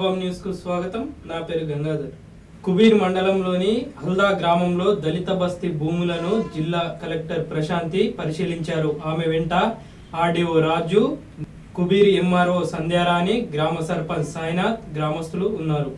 Nawab news కు స్వాగతం నా పేరు గంగాధర్ కుబీర్ మండలంలోని హల్దా గ్రామంలో దళిత బస్తీ భూములను జిల్లా కలెక్టర్ ప్రశాంతి పరిశీలించారు ఆమె వెంట ఆర్డీఓ రాజు కుబీర్ ఎంఆర్ఓ సంధ్యారాణి గ్రామ సర్పంచ్ సాయినాథ్ గ్రామస్తులు ఉన్నారు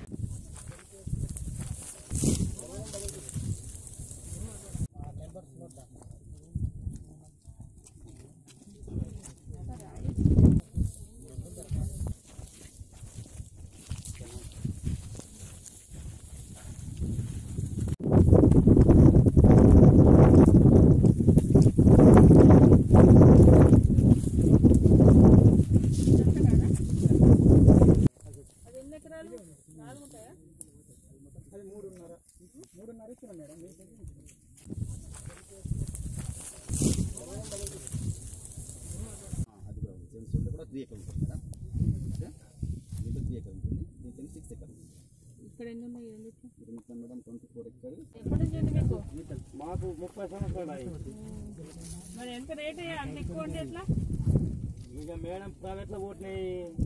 అది కూడా ఉంది జెమ్స్ ఉంటే కూడా త్రీ ఎకర్ ఉంటుంది మేడం ఓకే దీంట్లో త్రీ ఎకర్ ఉంటుంది దీంట్లో సిక్స్ ఎకర్ ఉంటుంది ఇక్కడ ఎన్ని ఉన్నాయి రెండిట్లో? ఇది మొత్తం మేడం ట్వంటీ ఫోర్ ఎకర్ ఎప్పటి నుంచి ఉంది మీకు మాకు ముప్పై సంవత్సరాలు అయ్యి మరి ఎంత రేట్ అంత ఎక్కువ అంటే ఎట్లా ఇక మేడం ప్రైవేట్లో పోతున్నాయి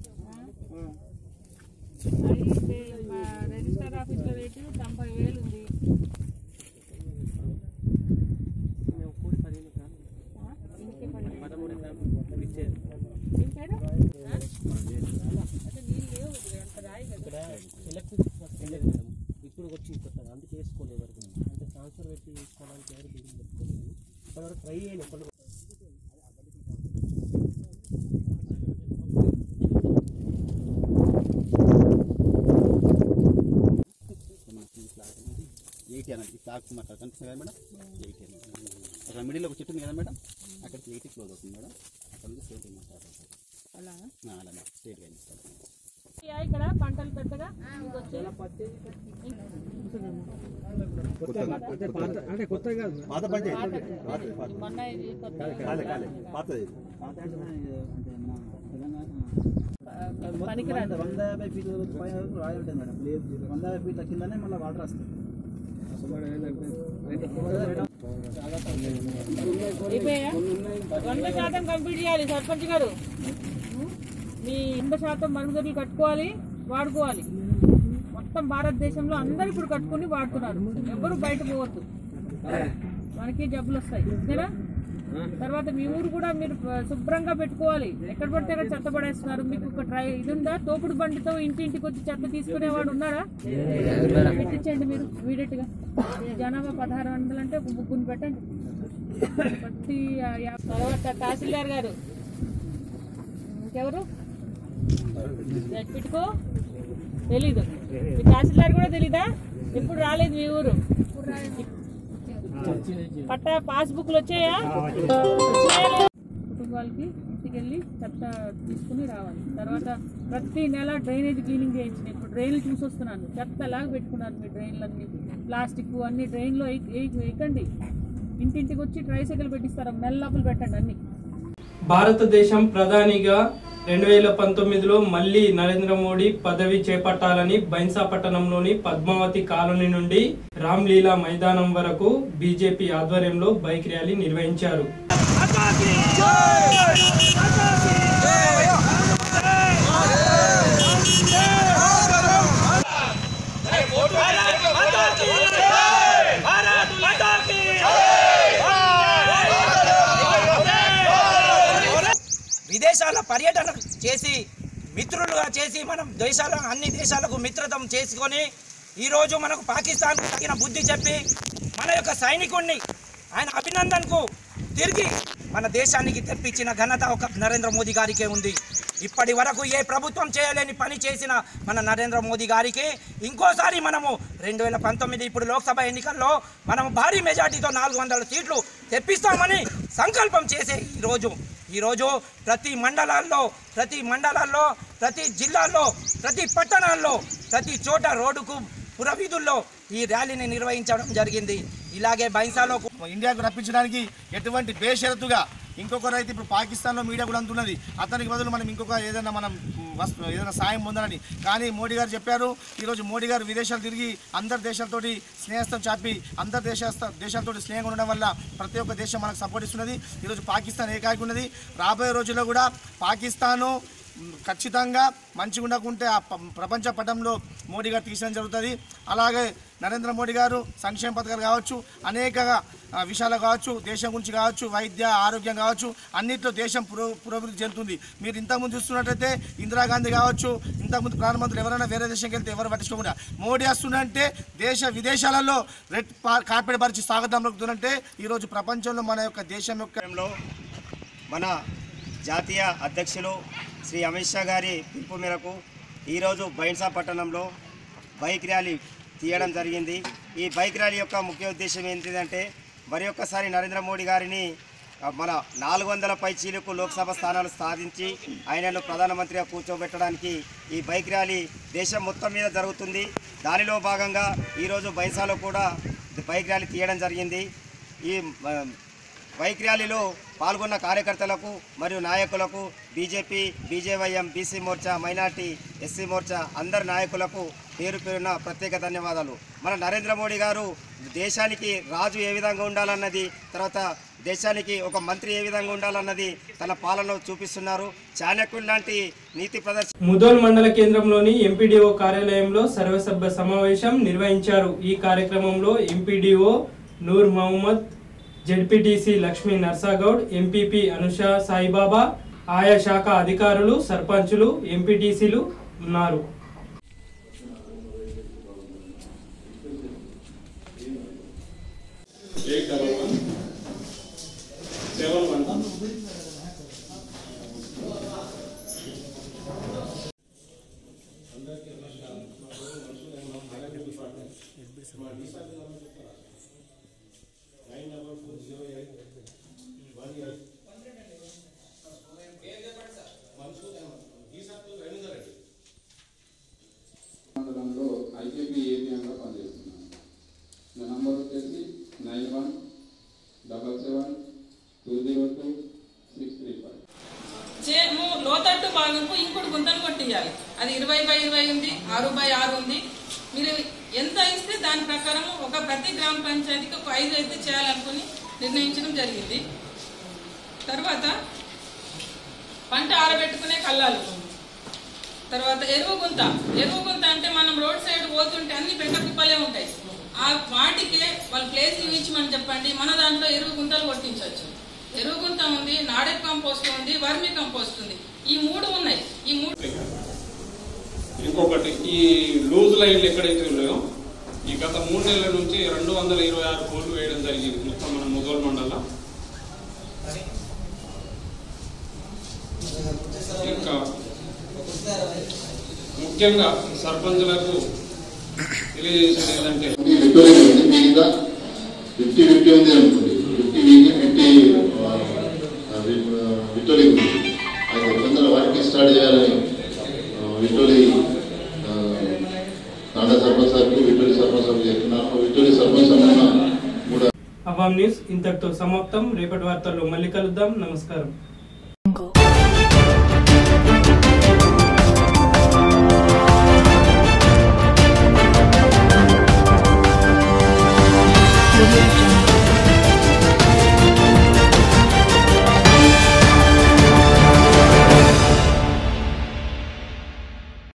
అది మా రిజిస్టర్ ఆఫీస్లో రేటు తొంభై వేలు ఉంది ఆ? ఇంకే పడింది. ఏం పేరు? ఆ? అంటే నీళ్ళు లేవు ఇక్కడ, అంత రాయి కదా. ఇప్పుడు వచ్చి కొత్తగా అందుకే వేసుకోలేదు వరకు అంటే ట్రాన్స్ఫర్ పెట్టి వేసుకోవడానికి ఎవరు బిల్డింగ్ పెట్టుకోలేదు ఇప్పటివరకు ట్రై చేయలేదు ఎప్పటి మనకి ఈ ఫ్లాట్ అనేది ఎయిటీ అనేది ఈ ఫ్లాట్ మాకు కనిపిస్తుంది కదా మేడం ఎయిటీ అనేది అక్కడ మిడిల్లో ఒక చెట్టు ఉంది కదా మేడం అక్కడికి ఎయిటీ క్లోజ్ అవుతుంది మేడం అక్కడ నుంచి స్టేట్ మాట్లాడుతుంది అలానా? అలా స్టేట్గా ఇస్తాను ఇయ్యా ఇక్కడ పంటలు పెద్దగా వచ్చే అంటే కొత్త కాదు పాత పంట మొన్న ఇది కొత్త పాతది పనికిరాదు వంద యాభై ఫీట్ల పైన వరకు రాయి ఉంటుంది మేడం లేదు వంద యాభై ఫీట్ల కిందనే మళ్ళీ వాటర్ వస్తుంది అయిపోయా వంద శాతం కంప్లీట్ చేయాలి సర్పంచ్ గారు మీ వంద శాతం మరుగుదొడ్లు కట్టుకోవాలి వాడుకోవాలి మొత్తం భారతదేశంలో అందరూ ఇప్పుడు కట్టుకుని వాడుతున్నారు ఎవరు బయట పోవద్దు మనకి జబ్బులు వస్తాయి ఓకేనా తర్వాత మీ ఊరు కూడా మీరు ఆ, శుభ్రంగా పెట్టుకోవాలి ఎక్కడ పడితే అక్కడ చెత్త పడేస్తున్నారు మీకు ఒక ట్రై ఇది ఉందా తోపుడు బండితో ఇంటింటికి వచ్చి చెత్త తీసుకునేవాడు ఉన్నారా పెట్టించండి మీరు ఇమీడియట్ గా జనాభా పదహారు వందలు అంటే ఒక ముగ్గురు పెట్టండి ప్రతి ఆ, యా- తర్వాత తహసీల్దార్ గారు ఇంకెవరు పెట్టుకో తెలీదు మీ తహసీల్దార్ కూడా తెలీదా ఎప్పుడు రాలేదు మీ ఊరు పట్టా పాస్బుక్లు వచ్చాయా వచ్చాయా? కుటుంబాలకి ఇంటికి వెళ్ళి చెత్త తీసుకుని రావాలి తర్వాత ప్రతి నెల డ్రైనేజ్ క్లీనింగ్ చేయించిన ఇప్పుడు డ్రైన్లు చూసి వస్తున్నాను చెత్త లాగా పెట్టుకున్నారు మీ డ్రైన్లన్నీ ప్లాస్టిక్ అన్ని డ్రైన్లో వేయకండి ఇంటింటికి వచ్చి ట్రైసైకిల్ పెట్టిస్తారు మెల్లప్పులు పెట్టండి అన్ని భారతదేశం ప్రధానిగా రెండు వేల పంతొమ్మిదిలో మళ్ళీ నరేంద్ర మోడీ పదవి చేపట్టాలని బైన్సా పట్టణంలోని పద్మావతి కాలనీ నుండి రామ్లీలా మైదానం వరకు బీజేపీ ఆధ్వర్యంలో బైక్ ర్యాలీ నిర్వహించారు విదేశాల పర్యటన చేసి మిత్రులుగా చేసి మనం దేశాల అన్ని దేశాలకు మిత్రతం చేసుకొని ఈరోజు మనకు పాకిస్తాన్ తగిన బుద్ధి చెప్పి మన యొక్క సైనికుణ్ణి ఆయన అభినందన్కు తిరిగి మన దేశానికి తెప్పించిన ఘనత ఒక నరేంద్ర మోదీ గారికే ఉంది ఇప్పటి వరకు ఏ ప్రభుత్వం చేయలేని పని చేసిన మన నరేంద్ర మోదీ గారికి ఇంకోసారి మనము రెండు వేల పంతొమ్మిది ఇప్పుడు లోక్సభ ఎన్నికల్లో మనము భారీ మెజార్టీతో నాలుగు వందల సీట్లు తెప్పిస్తామని సంకల్పం చేసే ఈరోజు ఈరోజు ప్రతి మండలాల్లో ప్రతి మండలాల్లో ప్రతి జిల్లాల్లో ప్రతి పట్టణాల్లో ప్రతి చోట రోడ్డుకు పురవీధుల్లో ఈ ర్యాలీని నిర్వహించడం జరిగింది ఇలాగే బైన్సాలో ఇండియాకు రప్పించడానికి ఎటువంటి బేషరతుగా ఇంకొకరు అయితే ఇప్పుడు పాకిస్తాన్లో మీడియా కూడా అంటున్నది అతనికి బదులు మనం ఇంకొక ఏదైనా మనం వస్తు ఏదైనా సాయం పొందాలని కానీ మోడీ గారు చెప్పారు ఈరోజు మోడీ గారు విదేశాలు తిరిగి అందరి దేశాలతోటి స్నేహస్థం చాపి అందరి దేశ దేశాలతోటి స్నేహంగా ఉండడం వల్ల ప్రతి ఒక్క దేశం మనకు సపోర్ట్ ఇస్తున్నది ఈరోజు పాకిస్తాన్ ఏకాకి ఉన్నది రాబోయే రోజుల్లో కూడా పాకిస్తాను ఖచ్చితంగా మంచిగా ఉండకుంటే ఆ ప- ప్రపంచ పటంలో మోడీ గారు తీసడం జరుగుతుంది అలాగే నరేంద్ర మోడీ గారు సంక్షేమ పథకాలు కావచ్చు అనేక ఆ, విషయాలు కావచ్చు దేశం గురించి కావచ్చు వైద్య ఆరోగ్యం కావచ్చు అన్నింటిలో దేశం పురో పురోభివృద్ధి చెందుతుంది మీరు ఇంతకుముందు చూస్తున్నట్టయితే ఇందిరాగాంధీ కావచ్చు ఇంతకుముందు ప్రధానమంత్రులు ఎవరైనా వేరే దేశంకి వెళ్తే ఎవరు పట్టించుకోకుండా మోడీ వస్తుందంటే దేశ విదేశాలలో రెడ్ పా- కార్పెట్ పరిచి స్వాగతం పలుకుతుందంటే ఈరోజు ప్రపంచంలో మన యొక్క దేశం యొక్క కార్యక్రమంలో మన జాతీయ అధ్యక్షులు శ్రీ అమిత్ షా గారి పిలుపు మేరకు ఈరోజు బైన్సా పట్టణంలో బైక్ ర్యాలీ తీయడం జరిగింది ఈ బైక్ ర్యాలీ యొక్క ముఖ్య ఉద్దేశం ఏంటిదంటే మరి ఒక్కసారి నరేంద్ర మోడీ గారిని ఆ, మన నాలుగు వందల పై చీలకు లోక్సభ స్థానాలు సాధించి ఆయనను ప్రధానమంత్రిగా కూర్చోబెట్టడానికి ఈ బైక్ ర్యాలీ దేశం మొత్తం మీద జరుగుతుంది దానిలో భాగంగా ఈరోజు బైన్సాలో కూడా బైక్ ర్యాలీ తీయడం జరిగింది ఈ ఆ, బైక్ ర్యాలీలో పాల్గొన్న కార్యకర్తలకు మరియు నాయకులకు BJP BJYM BC Morcha minority SC Morcha అందరి నాయకులకు పేరు పేరున ప్రత్యేక ధన్యవాదాలు మన నరేంద్ర మోడీ గారు దేశానికి రాజు ఏ విధంగా ఉండాలన్నది తర్వాత దేశానికి ఒక మంత్రి ఏ విధంగా ఉండాలన్నది తన పాలనలో చూపిస్తున్నారు చాణక్యుడు లాంటి నీతి ప్రదర్శన ముదోల్ మండల కేంద్రంలోని ఎంపీడీఓ కార్యాలయంలో సర్వసభ్య సమావేశం నిర్వహించారు ఈ కార్యక్రమంలో MPDO Noor Mohammad ZPTC Lakshmi Narsagoud MPP Anusha Saibaba ఆయా శాఖ అధికారులు సర్పంచులు ఎంపీటీసీలు ఉన్నారు eight double one seven one మండలంలో ఐకేపీ ఏపీఎంగా పనిచేస్తున్నాను నా నంబర్ వచ్చేసి nine one double seven two zero two six three five చేను లోతట్టు భాగంకు ఇంకోటి గుంతలు కొట్టియాలి అది ఇరవై బై ఇరవై ఉంది ఆరు బై ఆరు ఉంది మీరు ఎంత ఇస్తే దాని ప్రకారం ఒక ప్రతి గ్రామ పంచాయతీకి ఒక ఐదు అయితే చేయాలనుకుని నిర్ణయించడం జరిగింది తర్వాత పంట ఆరబెట్టుకునే కళ్ళాలు తర్వాత ఎరువు గుంత ఎరువు గుంత అంటే మనం రోడ్ సైడ్ పోతుంటే అన్ని పెద్ద కుప్పలే ఉంటాయి ఆ వాటికే వాళ్ళు ప్లేస్ ఇవ్వమని చెప్పండి మన దాంట్లో ఎరువు గుంతలు కొట్టించవచ్చు ఎరువు గుంత ఉంది నాడెప్ కంపోస్ట్ ఉంది వర్మి కంపోస్ట్ ఉంది ఈ మూడు ఉన్నాయి ఈ మూడు ఇంకొకటి ఈ లూజ్ లైన్లు ఎక్కడైతే ఉన్నాయో ఈ గత మూడు నెలల నుంచి రెండు వందల ఇరవై ఆరు కోట్లు వేయడం జరిగింది మొత్తం మన ముదోల్ మండలం ఇంకా ముఖ్యంగా సర్పంచులకు తెలియజేసేది ఏంటంటే విక్టోరియా ఉంది మిగతా ఫిఫ్టీ ఫిఫ్టీ ఉంది అనుకోండి ఫిఫ్టీ వీక్ ఫిఫ్టీ విక్టోరియా ఉంది అది తొందర వాటికి స్టార్ట్ చేయాలని విక్టోరి తాండా సర్పంచ్ సార్కి విక్టోరి సర్పంచ్ సార్కి చెప్తున్నాను విక్టోరి సర్పంచ్ సార్ మూడు అవామ్ న్యూస్ ఇంతటితో సమాప్తం రేపటి వార్తల్లో మళ్ళీ కలుద్దాం నమస్కారం